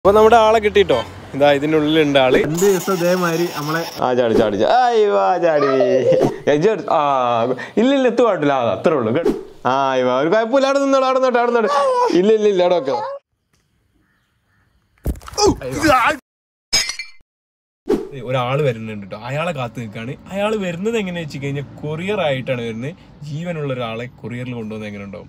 അപ്പൊ നമ്മുടെ ആളെ കിട്ടിട്ടോ ഇതാ ഇതിനുള്ളിലുണ്ട് ആള് രണ്ട് ദിവസം ഇതേമാതിരി നമ്മളെ ആ ചാടി ചാടി ചാടി. ആയ് വാ ചാടി എജ്ജ് എടുത്ത്- ആ ഇല്ല ഇല്ല എത്തു പാട്ടില്ല ആ അത്രേ ഉള്ളൂ കേട്ടോ ആ ഇവ ഒരു കുഴപ്പമില്ല അവിടെ നിന്നോട് അവിടെ നിന്നോട്ട് അവിടെ നിന്നോട്ട് ഇല്ല ഇല്ല ഇല്ല അവിടെ വെക്കാം ഒരാൾ വരുന്നുണ്ട് കേട്ടോ അയാളെ കാത്തു നിൽക്കാണ് അയാൾ വരുന്നത് എങ്ങനെയാ വെച്ച് കഴിഞ്ഞാൽ കൊറിയർ ആയിട്ടാണ് വരുന്നത് ജീവനുള്ള ഒരാളെ കൊറിയറിൽ കൊണ്ടുവന്നത് എങ്ങനെ ഉണ്ടാവും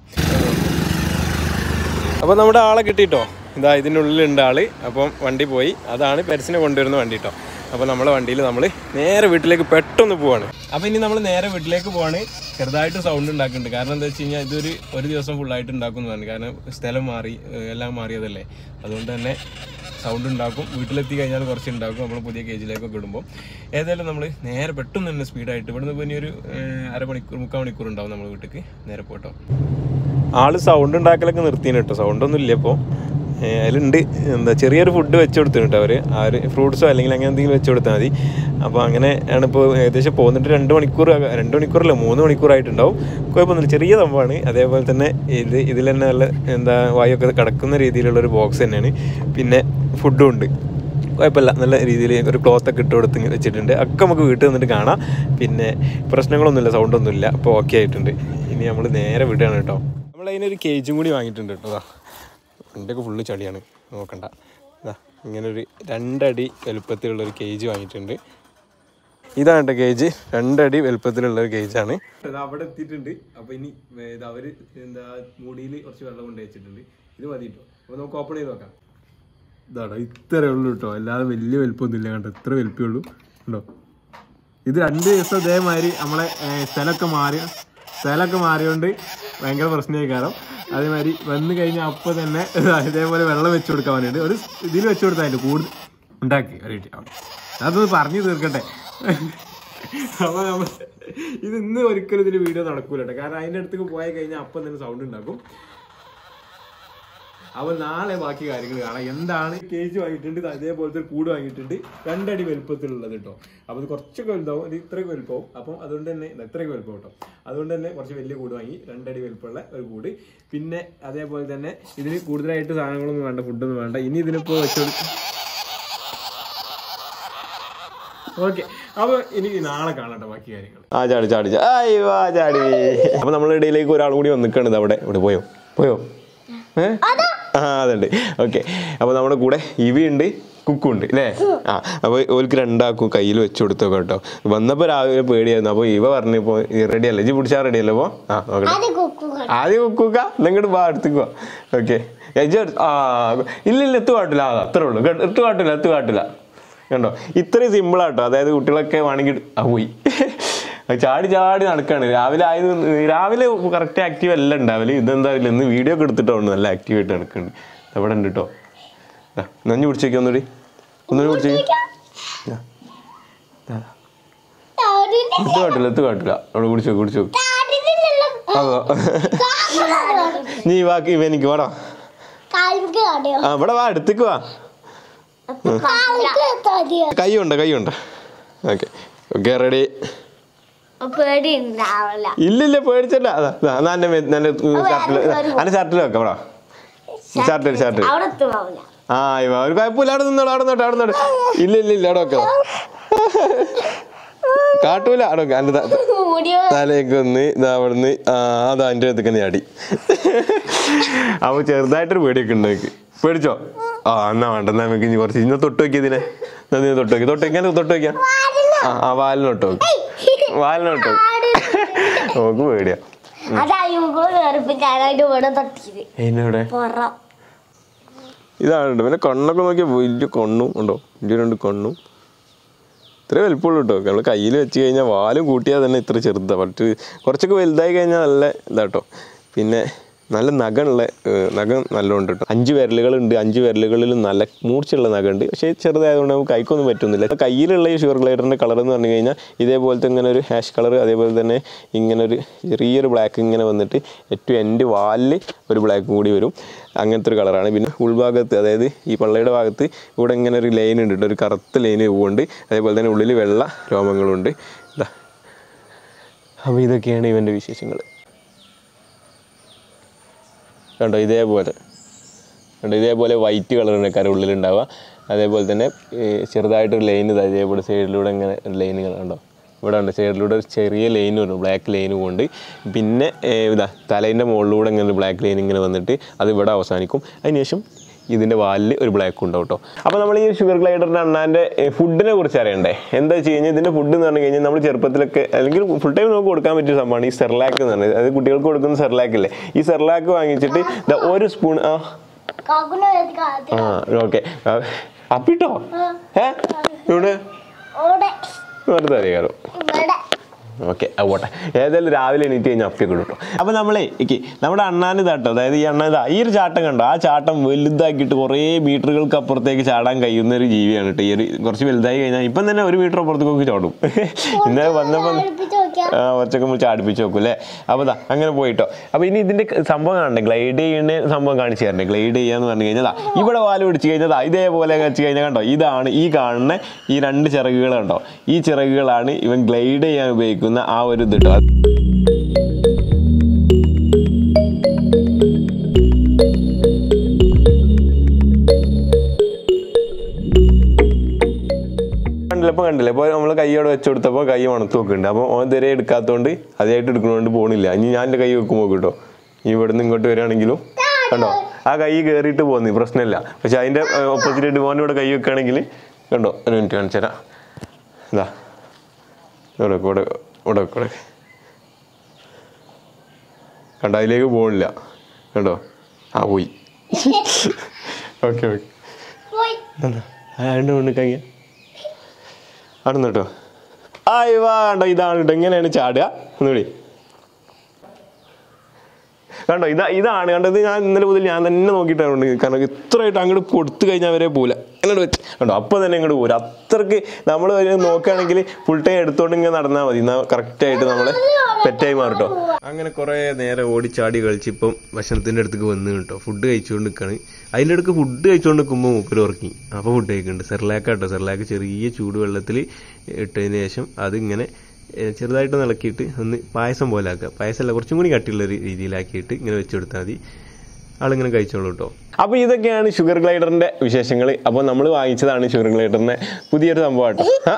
അപ്പോൾ നമ്മുടെ ആളെ കിട്ടിട്ടോ ഇതാ ഇതിനുള്ളിലുണ്ട് ആള് അപ്പം വണ്ടി പോയി അതാണ് പെരസിനെ കൊണ്ടുവരുന്ന വണ്ടി കേട്ടോ അപ്പോൾ നമ്മളെ വണ്ടിയിൽ നമ്മൾ നേരെ വീട്ടിലേക്ക് പെട്ടെന്ന് പോവാണ് അപ്പോൾ ഇനി നമ്മൾ നേരെ വീട്ടിലേക്ക് പോവാണ് ചെറുതായിട്ട് സൗണ്ട് ഉണ്ടാക്കുന്നുണ്ട് കാരണം എന്താ വെച്ച് കഴിഞ്ഞാൽ ഇതൊരു ഒരു ദിവസം ഫുള്ളായിട്ട് ഉണ്ടാക്കുന്നതാണ് കാരണം സ്ഥലം മാറി ഏഹ് എല്ലാം മാറിയതല്ലേ അതുകൊണ്ട് തന്നെ സൗണ്ട് ഉണ്ടാക്കും വീട്ടിലെത്തി കഴിഞ്ഞാൽ കുറച്ച് ഉണ്ടാക്കും നമ്മൾ പുതിയ കേജിലേക്കൊക്കെ ഇടുമ്പോൾ ഏതായാലും നമ്മൾ നേരെ പെട്ടെന്ന് തന്നെ സ്പീഡായിട്ട് ഇവിടുന്ന് ഇനി ഒരു ഏഹ് അരമണിക്കൂർ മുക്കാൽ മണിക്കൂർ ഉണ്ടാവും നമ്മൾ വീട്ടിലേക്ക് നേരെ പോട്ടോ ആള് സൗണ്ട് ഉണ്ടാക്കലൊക്കെ നിർത്തിന് കേട്ടോ സൗണ്ട് ഒന്നും ഇല്ല ഇപ്പോൾ അതിലുണ്ട് എന്താ ചെറിയൊരു ഫുഡ് വെച്ച് കൊടുത്തിട്ട് കേട്ടോ അവർ ആ ഒരു ഫ്രൂട്ട്സോ അല്ലെങ്കിൽ അങ്ങനെ എന്തെങ്കിലും വെച്ച് കൊടുത്താൽ മതി അപ്പോൾ അങ്ങനെ ആണ് ഇപ്പോൾ ഏകദേശം പോന്നിട്ട് രണ്ട് മണിക്കൂർ രണ്ട് മണിക്കൂറല്ല മൂന്ന് മണിക്കൂറായിട്ടുണ്ടാവും കുഴപ്പമൊന്നുമില്ല ചെറിയ സംഭവമാണ് അതേപോലെ തന്നെ ഇത് ഇതിൽ തന്നെ നല്ല എന്താ വായൊക്കെ കിടക്കുന്ന രീതിയിലുള്ളൊരു ബോക്സ് തന്നെയാണ് പിന്നെ ഫുഡും ഉണ്ട് കുഴപ്പമില്ല നല്ല രീതിയിൽ ഒരു ക്ലോത്ത് ഒക്കെ ഇട്ട് കൊടുത്ത് വെച്ചിട്ടുണ്ട് ഒക്കെ നമുക്ക് വീട്ടിൽ നിന്നിട്ട് കാണാം പിന്നെ പ്രശ്നങ്ങളൊന്നുമില്ല സൗണ്ടൊന്നുമില്ല അപ്പോൾ ഓക്കെ ആയിട്ടുണ്ട് ഇനി നമ്മൾ നേരെ വിടുകയാണ് കേട്ടോ നമ്മൾ അതിനൊരു കേജും കൂടി വാങ്ങിയിട്ടുണ്ട് കേട്ടോ ദാ. വണ്ടിയൊക്കെ ഫുള്ള് ചളിയാണ് നോക്കണ്ട ഇതാ ഇങ്ങനെ ഒരു രണ്ടടി വലുപ്പത്തിലുള്ള ഒരു കേജ് വാങ്ങിയിട്ടുണ്ട് ഇതാണ് കേട്ടോ കേജ് രണ്ടടി വലുപ്പത്തിലുള്ള ഒരു കേജാണ് അവിടെ എത്തിയിട്ടുണ്ട് അപ്പൊ ഇനി ഇത് അവര് എന്താ മൂടിയിൽ കുറച്ച് വെള്ളം കൊണ്ട് വെച്ചിട്ടുണ്ട് ഇത് മതി കേട്ടോ അപ്പൊ നമുക്ക് ഓപ്പൺ ചെയ്ത് നോക്കാം ഇതാടോ ഇത്രേ ഉള്ളൂ കേട്ടോ അല്ലാതെ വലിയ വലുപ്പമൊന്നും ഇല്ല കണ്ടോ ഇത്ര വലിപ്പമേ ഉള്ളൂ ഉണ്ടോ ഇത് രണ്ട് ദിവസം ഇതേമാതിരി നമ്മളെ ഏ, സ്ഥലമൊക്കെ മാറി സ്ഥലമൊക്കെ മാറിയോണ്ട് ഭയങ്കര പ്രശ്നമായി കാരണം അതേമാതിരി വന്നു കഴിഞ്ഞാൽ അപ്പോൾ തന്നെ ഇതേപോലെ വെള്ളം വെച്ച് കൊടുക്കാൻ വേണ്ടിയിട്ട് ഒരു ഇതിൽ വെച്ച് കൊടുത്താൽ കൂടുതൽ ഉണ്ടാക്കി ഒരു ഇട്ടി. അതൊന്ന് പറഞ്ഞു തീർക്കട്ടെ അപ്പൊ നമ്മൾ ഇത് ഇന്ന് ഒരിക്കലും ഇതിന് വീഡിയോ നടക്കൂല കേട്ടോ കാരണം അതിന്റെ അടുത്തേക്ക് പോയി കഴിഞ്ഞാൽ അപ്പം തന്നെ സൗണ്ട് ഉണ്ടാക്കും അപ്പൊ നാളെ ബാക്കി കാര്യങ്ങൾ കാണാം എന്താണ് കേജ് വാങ്ങിയിട്ടുണ്ട് ഇത് അതേപോലത്തെ ഒരു കൂട് വാങ്ങിയിട്ടുണ്ട് രണ്ടടി വലുപ്പത്തിലുള്ളത് കേട്ടോ അപ്പൊ ഇത് കുറച്ചൊക്കെ വലുതാവും ഇത് ഇത്രയൊക്കെ വലുപ്പവും അപ്പം അതുകൊണ്ട് തന്നെ ഇത് ഇത്രയൊക്കെ വലുപ്പം കേട്ടോ അതുകൊണ്ട് തന്നെ കുറച്ച് വലിയ കൂട് വാങ്ങി രണ്ടടി വലുപ്പമുള്ള ഒരു കൂട് പിന്നെ അതേപോലെ തന്നെ ഇതിന് കൂടുതലായിട്ട് സാധനങ്ങളൊന്നും വേണ്ട ഫുഡൊന്നും വേണ്ട ഇനി ഇതിനിപ്പോ വെച്ചോടുക്കും ഓക്കെ അപ്പൊ ഇനി നാളെ കാണട്ടെ ബാക്കി കാര്യങ്ങൾ ആ ചാടി ചാടി ചാടി വാ ചാടി അപ്പൊ നമ്മളെ ഇടയിലേക്ക് ഒരാൾ കൂടി വന്നിക്കാണ് ഇത് അവിടെ ഇവിടെ പോയോ പോയോ ഏ ആ അതുണ്ട് ഓക്കെ അപ്പൊ നമ്മുടെ കൂടെ ഇവി ഉണ്ട് കുക്കുണ്ട് അല്ലേ ആ അപ്പൊ ഓർക്ക് രണ്ടാക്കും കയ്യിൽ വെച്ച് കൊടുത്തൊക്കെ കേട്ടോ വന്നപ്പോ രാവിലെ പേടിയായിരുന്നു അപ്പൊ ഇവ പറഞ്ഞപ്പോ റെഡി അല്ലേ ഇജ്ജ് പിടിച്ചാൽ റെഡി അല്ലേ അപ്പൊ ആ നോക്കട്ടെ ആദ്യം കുക്കൂക്ക നിങ്ങോട്ട് വാ അടുത്തേക്ക് വാ ഓക്കെ ആ ഇല്ല ഇല്ല എത്തു കാട്ടില്ല ആ അത്രേ ഉള്ളൂ കേട്ടോ, എത്തു കാട്ടില്ല എത്തു കാട്ടില്ല കണ്ടോ ഇത്രയും സിമ്പിൾ ആട്ടോ അതായത് കുട്ടികളൊക്കെ വേണമെങ്കിൽ ആ പോയി ചാടി ചാടി നടക്കാണ് രാവിലെ ആയത് രാവിലെ കറക്റ്റ് ആക്റ്റീവ് അല്ല ഉണ്ടാവില്ല ഇതെന്താ ഇല്ല ഇന്ന് വീഡിയോ ഒക്കെ എടുത്തിട്ടുണ്ട് നല്ല ആക്റ്റീവ് ആയിട്ട് നടക്കുന്നുണ്ട് അവിടെ ഉണ്ട് കേട്ടോ ദാ, നഞ്ഞു പിടിച്ചേക്ക് ഒന്നുകൂടി ഒന്നുകൂടി പിടിച്ചേക്ക് ദാ. ദാ. എത്ത് കാട്ടില്ല എത്ത് കാട്ടില്ല അവിടെ കുടിച്ചോ കുടിച്ചോ അതോ നീ വാക്ക് ഇവ എനിക്ക് വാടാ ആ ഇവിടെ വാ അടുത്തേക്ക് വാ കൈയുണ്ട് കൈയുണ്ട് ഓക്കെ ഓക്കെ റെഡി പേടി ഉണ്ടാവില്ല ഇല്ലില്ല പേടിച്ചല്ല അതാ അതാ, എന്നാ എന്റെ മേ- നല്ല ഷർട്ടിൽ അന്റെ ഷർട്ടിൽ വെക്കാം ഇവിടെ ഷർട്ടിൽ ഷർട്ടിൽ അവിടെ എത്തുമാവില്ല ആ ഇവ ഒരു കുഴപ്പമില്ല അവിടെ നിന്നോളൂ അവിടെ നിന്നോട്ടെ അവിടെ നിന്നോട്ടെ ഇല്ല ഇല്ല ഇല്ല അവിടെ വെക്കാം കാട്ടൂല അവിടെ വെക്കാം എന്റെ മുടിയോ തലേക്ക് ഒന്ന് ഇതാ അവിടെ നിന്ന് ആ അതാ എൻ്റെ അടുത്തേക്ക് ചാടി അപ്പൊ ചെറുതായിട്ടൊരു പേടിയൊക്കെ ഉണ്ട് എനിക്ക് പേടിച്ചോ ആ എന്നാ വേണ്ട എന്നാ നമുക്ക് ഇനി കുറച്ച് ഇന്ന് തൊട്ട് നോക്കിയതിനെ എന്നാ നീ തൊട്ട് നോക്കി തൊട്ട് വെക്കാൻ തൊട്ട് വെക്കാം ആ ആ വാലിനോട്ട് നോക്ക് വാലിനോട്ട് നോക്ക് നോക്ക് പേടിയാ അതായുമ്പോ വേർപ്പിച്ചാനായിട്ട് ഇവിടെ തട്ടിയത് എന്നോടെ പുറം ഇതാണ് പിന്നെ കണ്ണൊക്കെ നോക്കിയാൽ വലിയ കണ്ണും ഉണ്ടോ വലിയ രണ്ട് കണ്ണും ഇത്ര വലിപ്പമുള്ളൂ കേട്ടോ നമ്മൾ കയ്യിൽ വെച്ച് കഴിഞ്ഞാൽ വാലും കൂട്ടിയാൽ തന്നെ ഇത്ര ചെറുതാണ് പക്ഷേ കുറച്ചൊക്കെ വലുതായി കഴിഞ്ഞാൽ നല്ല ഇതാട്ടോ പിന്നെ നല്ല നഖമുള്ള ഏഹ്, നഖം നല്ലോണ്ട് കേട്ടോ അഞ്ച് വിരലുകളുണ്ട് അഞ്ച് വിരലുകളിലും നല്ല മൂർച്ചയുള്ള നഖമുണ്ട് പക്ഷേ ചെറുതായതുകൊണ്ട് നമുക്ക് കൈക്കൊന്നും പറ്റുന്നില്ല ഇപ്പൊ കയ്യിലുള്ള ഈ ഷുഗർ ഗ്ലൈഡറിൻ്റെ കളർ എന്ന് പറഞ്ഞു കഴിഞ്ഞാൽ ഇതേപോലത്തെ ഇങ്ങനെ ഒരു ഹാഷ് കളർ അതേപോലെ തന്നെ ഇങ്ങനെ ഒരു ചെറിയൊരു ബ്ലാക്ക് ഇങ്ങനെ വന്നിട്ട് ഏറ്റവും എൻ്റെ വാലിൽ ഒരു ബ്ലാക്ക് കൂടി വരും അങ്ങനത്തെ ഒരു കളറാണ് പിന്നെ ഉൾഭാഗത്ത് അതായത് ഈ പള്ളയുടെ ഭാഗത്ത് ഇവിടെ ഇങ്ങനെ ഒരു ലൈൻ ഉണ്ട് കേട്ടോ ഒരു കറുത്ത ലൈൻ പൂവുണ്ട് അതേപോലെ തന്നെ ഉള്ളിൽ വെള്ള രോമങ്ങളുണ്ട് ഇതാ അപ്പോൾ ഇതൊക്കെയാണ് ഇവൻ്റെ വിശേഷങ്ങൾ കണ്ടോ ഇതേപോലെ ഉണ്ട് ഇതേപോലെ വൈറ്റ് കളറിന് കര ഉള്ളിലുണ്ടാവുക അതേപോലെ തന്നെ ഏ, ചെറുതായിട്ടൊരു ലൈൻ ഇതാ ഇതേപോലെ സൈഡിലൂടെ ഇങ്ങനെ ലൈൻ കണ്ടോ ഇവിടെ ഉണ്ട് സൈഡിലൂടെ ഒരു ചെറിയ ലൈൻ വരും ബ്ലാക്ക് ലൈൻ കൊണ്ട് പിന്നെ ഏ, ഇതാ തലേൻ്റെ മുകളിലൂടെ ഇങ്ങനെ ഒരു ബ്ലാക്ക് ലൈൻ ഇങ്ങനെ വന്നിട്ട് അത് ഇവിടെ അവസാനിക്കും അതിനുശേഷം ഇതിൻ്റെ വാലിൽ ഒരു ബ്ലാക്ക് ഉണ്ടാവും കേട്ടോ അപ്പോൾ നമ്മൾ ഈ ഷുഗർ ഗ്ലൈഡറിൻ്റെ അണ്ണാൻ്റെ ഫുഡിനെ കുറിച്ച് അറിയണ്ടേ എന്താ വെച്ച് കഴിഞ്ഞാൽ ഇതിൻ്റെ ഫുഡ് എന്ന് പറഞ്ഞു കഴിഞ്ഞാൽ നമ്മൾ ചെറുപ്പത്തിലൊക്കെ അല്ലെങ്കിൽ ഫുൾ ടൈം നമുക്ക് കൊടുക്കാൻ പറ്റിയ സംഭവമാണ് ഈ സെർലാക്ക് എന്ന് പറയുന്നത് അതായത് കുട്ടികൾക്ക് കൊടുക്കുന്ന സെർലാക്ക് ഇല്ലേ ഈ സെർലാക്ക് വാങ്ങിച്ചിട്ട് ദാ ഒരു സ്പൂൺ ആ കാക്കുനെ വേണ്ടി കാത്തി ആ ഓക്കെ അപ്പിട്ടോ ഏ ഇവിടെ ഓടെ വെറുതെ അറിയാറോ ഇവിടെ ഓക്കെ പോട്ടെ ഏതായാലും രാവിലെ എണീറ്റ് കഴിഞ്ഞാൽ അപ്പിയൊക്കെ കിട്ടും അപ്പോൾ നമ്മളെ ഇക്ക് നമ്മുടെ അണ്ണാൻ ഇതാട്ടോ അതായത് ഈ അണ്ണ ഇതാ ഈ ഒരു ചാട്ടം കണ്ടോ ആ ചാട്ടം വലുതാക്കിയിട്ട് കുറേ മീറ്ററുകൾക്ക് അപ്പുറത്തേക്ക് ചാടാൻ കഴിയുന്ന ഒരു ജീവിയാണ് കേട്ടോ ഈ ഒരു കുറച്ച് വലുതായി കഴിഞ്ഞാൽ ഇപ്പം തന്നെ ഒരു മീറ്റർ അപ്പുറത്തേക്ക് ചാടും ഇന്നലെ വന്നപ്പോൾ അടുപ്പിച്ച് നോക്കിയാ ആ ഒച്ചക്ക് നമ്മൾ ചാടിപ്പിച്ച് നോക്കും അല്ലേ അപ്പോൾ ദാ അങ്ങനെ പോയിട്ടോ അപ്പോൾ ഇനി ഇതിൻ്റെ സംഭവം കാണണ്ടേ ഗ്ലൈഡ് ചെയ്യുന്ന സംഭവം കാണിച്ചു തരണ്ടേ ഗ്ലൈഡ് ചെയ്യാന്ന് പറഞ്ഞു കഴിഞ്ഞാൽ ദാ ഇവിടെ വാല് പിടിച്ച് കഴിഞ്ഞാൽ ദാ ഇതേപോലെ വെച്ച് കഴിഞ്ഞാൽ കണ്ടോ ഇതാണ് ഈ കാണുന്ന ഈ രണ്ട് ചിറകുകൾ കണ്ടോ ഈ ചിറകുകളാണ് ഇവൻ ഗ്ലൈഡ് ചെയ്യാൻ ഉപയോഗിക്കുന്ന ആ ഒരു ഇത് കേട്ടോ കണ്ടില്ല ഇപ്പോൾ കണ്ടില്ല ഇപ്പോൾ നമ്മൾ കൈയോടെ വെച്ച് കൊടുത്തപ്പോൾ കൈ മണത്ത് നോക്കുന്നുണ്ട് അപ്പോൾ ഓൻ ഇതുവരെ എടുക്കാത്തതുകൊണ്ട് അതായിട്ട് എടുക്കുന്നതുകൊണ്ട് പോകണില്ല ഇനി ഞാൻ എൻ്റെ കൈ വെക്കുമ്പോൾ കേട്ടോ ഈ ഇവിടുന്ന് ഇങ്ങോട്ട് വരികയാണെങ്കിലും കണ്ടോ ആ കൈ കയറിയിട്ട് പോകുന്നു പ്രശ്നമില്ല പക്ഷെ അതിൻ്റെ ഓപ്പോസിറ്റ് ആയിട്ട് മോൻ്റെ ഇവിടെ കൈ വെക്കുകയാണെങ്കിൽ കണ്ടോ ഒരു മിനിറ്റ് കാണിച്ചു തരാം ഇതാ ഇവിടെ വെക്ക്, ഇവിടെ ഇവിടെ വെക്ക്, ഇവിടെ വെക്ക്. കണ്ടോ അതിലേക്ക് പോകണില്ല കണ്ടോ ആ പോയി ഓക്കെ ഓക്കെ പോയി രണ്ട് കൊണ്ട് കഴിയാ അവിടെ കേട്ടോ ആ ഇവാ കണ്ടോ ഇതാണ് കേട്ടോ ഇങ്ങനെയാണ് ചാടുക ഒന്നുകൂടി കണ്ടോ ഇതാ ഇതാണ് കണ്ടോ ഇത് ഞാൻ ഇന്നലെ മുതൽ ഞാൻ തന്നെ നോക്കിയിട്ടാണ് കാരണം ഇത്രയായിട്ട് അങ്ങോട്ട് കൊടുത്തു കഴിഞ്ഞാൽ വരെ പോല അങ്ങോട്ട് വെച്ച് കണ്ടോ അപ്പോൾ തന്നെ അങ്ങോട്ട് പോരും അത്രക്ക് നമ്മൾ നോക്കുകയാണെങ്കിൽ ഫുൾ ടൈം എടുത്തോണ്ട് ഇങ്ങനെ നടന്നാൽ മതി എന്നാൽ കറക്റ്റായിട്ട് നമ്മൾ പെറ്റായി മാറട്ടോ അങ്ങനെ കുറേ നേരം ഓടിച്ചാടി കളിച്ച് ഇപ്പം ഭക്ഷണത്തിൻ്റെ അടുത്തേക്ക് വന്ന് കേട്ടോ ഫുഡ് കഴിച്ചുകൊണ്ട് നിൽക്കുകയാണ് അതിൻ്റെ അടുക്ക് ഫുഡ് കഴിച്ചുകൊണ്ട് നിൽക്കുമ്പോൾ മൂപ്പര് ഉറങ്ങി അപ്പോൾ ഫുഡ് കഴിക്കുന്നുണ്ട് സെർലാക്ക് കേട്ടോ സെർലാക്ക് ചെറിയ ചൂടുവെള്ളത്തിൽ ഇട്ടതിന് ശേഷം അതിങ്ങനെ ഏഹ് ചെറുതായിട്ട് ഇളക്കിയിട്ട് ഒന്ന് പായസം പോലെ ആക്കുക പായസമല്ല കുറച്ചും കൂടി കട്ടിയുള്ള ഒരു രീതിയിലാക്കിയിട്ട് ഇങ്ങനെ വെച്ച് കൊടുത്താൽ മതി ആളിങ്ങനെ കഴിച്ചോളൂ കേട്ടോ അപ്പോൾ ഇതൊക്കെയാണ് ഷുഗർ ഗ്ലൈഡറിന്റെ വിശേഷങ്ങൾ അപ്പോൾ നമ്മൾ വാങ്ങിച്ചതാണ് ഷുഗർ ഗ്ലൈഡറിന്റെ പുതിയൊരു സംഭവം കേട്ടോ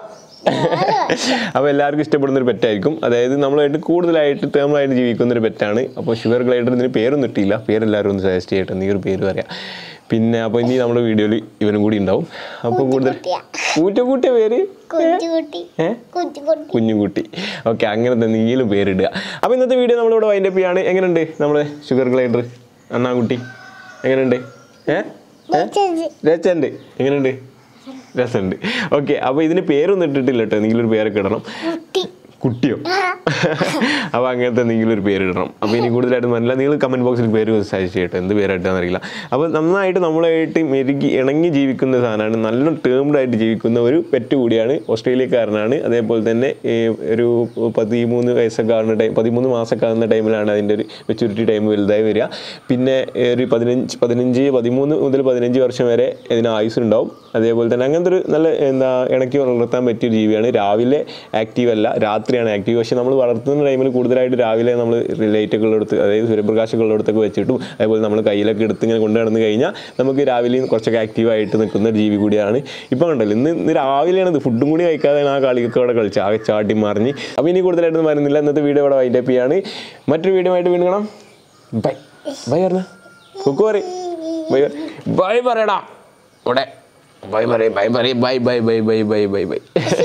അപ്പോൾ എല്ലാവർക്കും ഇഷ്ടപ്പെടുന്ന ഒരു പെറ്റായിരിക്കും അതായത് നമ്മളായിട്ട് കൂടുതലായിട്ട് ടേമായിട്ട് ജീവിക്കുന്ന ഒരു പെറ്റാണ് അപ്പോൾ ഷുഗർ ഗ്ലൈഡർ ഇതിന് പേരൊന്നും ഇട്ടില്ല പേരെല്ലാവരും ഒന്ന് സജസ്റ്റ് ചെയ്യട്ടെ നീ ഒരു പേര് പറയാം പിന്നെ അപ്പോൾ ഇനി നമ്മുടെ വീഡിയോയിൽ ഇവനും കൂടി ഉണ്ടാവും അപ്പോൾ കൂടുതൽ കുട്ടിയാ. കൂറ്റക്കൂട്ടിയ പേര് കുഞ്ചുകുട്ടി ഏഹ് കുഞ്ചുകുട്ടി കുഞ്ഞുകുട്ടി ഓക്കെ അങ്ങനത്തെ നീലും പേരിടുക അപ്പോൾ ഇന്നത്തെ വീഡിയോ നമ്മളിവിടെ വൈൻഡപ്പ് ചെയ്യാണ് എങ്ങനെയുണ്ട് നമ്മൾ ഷുഗർ ഗ്ലൈഡർ അണ്ണാകുട്ടി എങ്ങനെയുണ്ട് ഏ ചേച്ചി രസമുണ്ട് എങ്ങനെയുണ്ട് രസമുണ്ട് ഓക്കെ അപ്പോൾ ഇതിന് പേരൊന്നും ഇട്ടിട്ടില്ല കേട്ടോ എന്തെങ്കിലും ഒരു പേരൊക്കെ ഇടണം കുട്ടി കുട്ടിയോ അപ്പോൾ അങ്ങനത്തെ എന്തെങ്കിലും ഒരു പേര് ഇടണം അപ്പോൾ ഇനി കൂടുതലായിട്ട് നല്ല നിങ്ങൾ കമൻറ്റ് ബോക്സിൽ പേര് സജസ്റ്റ് ചെയ്യട്ടെ എന്ത് പേരായിട്ടാണെന്ന് അറിയില്ല അപ്പോൾ നന്നായിട്ട് നമ്മളായിട്ട് മെരുകി ഇണങ്ങി ജീവിക്കുന്ന സാധനമാണ് നല്ല ടേംഡ് ആയിട്ട് ജീവിക്കുന്ന ഒരു പെറ്റ് കൂടിയാണ് ഓസ്ട്രേലിയക്കാരനാണ് അതേപോലെ തന്നെ ഈ ഒരു പതിമൂന്ന് വയസ്സൊക്കെ ആകുന്ന ടൈം പതിമൂന്ന് മാസമൊക്കെ ആകുന്ന ടൈമിലാണ് അതിൻ്റെ ഒരു മെച്യൂരിറ്റി ടൈം വലുതായി വരിക പിന്നെ ഒരു പതിനഞ്ച് പതിനഞ്ച് പതിമൂന്ന് മുതൽ പതിനഞ്ച് വർഷം വരെ ഇതിന് ആയുസ് ഉണ്ടാവും അതേപോലെ തന്നെ അങ്ങനത്തെ ഒരു നല്ല എന്താ ഇണക്കി വളർത്താൻ പറ്റിയ ഒരു ജീവിയാണ് രാവിലെ ആക്റ്റീവ് അല്ല രാത്രിയാണ് ആക്റ്റീവ് പക്ഷേ നമ്മൾ വളർത്തുന്ന ടൈമിൽ കൂടുതലായിട്ട് രാവിലെ നമ്മൾ ലൈറ്റൊക്കെ ഉള്ളിടത്ത് അതായത് സൂര്യപ്രകാശമൊക്കെ ഉള്ളിടത്തൊക്കെ വെച്ചിട്ടും അതേപോലെ നമ്മൾ കയ്യിലൊക്കെ എടുത്ത് ഇങ്ങനെ കൊണ്ടു നടന്നു കഴിഞ്ഞാൽ നമുക്ക് രാവിലെയും കുറച്ചൊക്കെ ആക്റ്റീവായിട്ട് നിൽക്കുന്ന ഒരു ജീവി കൂടിയാണ് ഇപ്പം കണ്ടല്ലോ ഇന്ന് ഇന്ന് രാവിലെയാണ് ഇത് ഫുഡും കൂടി കഴിക്കാതെയാണ് ആ കളിയൊക്കെ അവിടെ കളിച്ച് ആകെ ചാട്ടി മറിഞ്ഞ് അപ്പോൾ ഇനി കൂടുതലായിട്ടൊന്നും വരുന്നില്ല ഇന്നത്തെ വീഡിയോ ഇവിടെ വൈൻഡപ്പ് ചെയ്യാണ് മറ്റൊരു വീഡിയോ ആയിട്ട് വീണ്ടും കാണാം ബൈ ബൈ പറഞ്ഞ കുക്കു പറയും ബൈ ബൈ പറയടാ ഇവിടെ ബൈ പറയും ബൈ പറയും bye bye bye bye bye bye by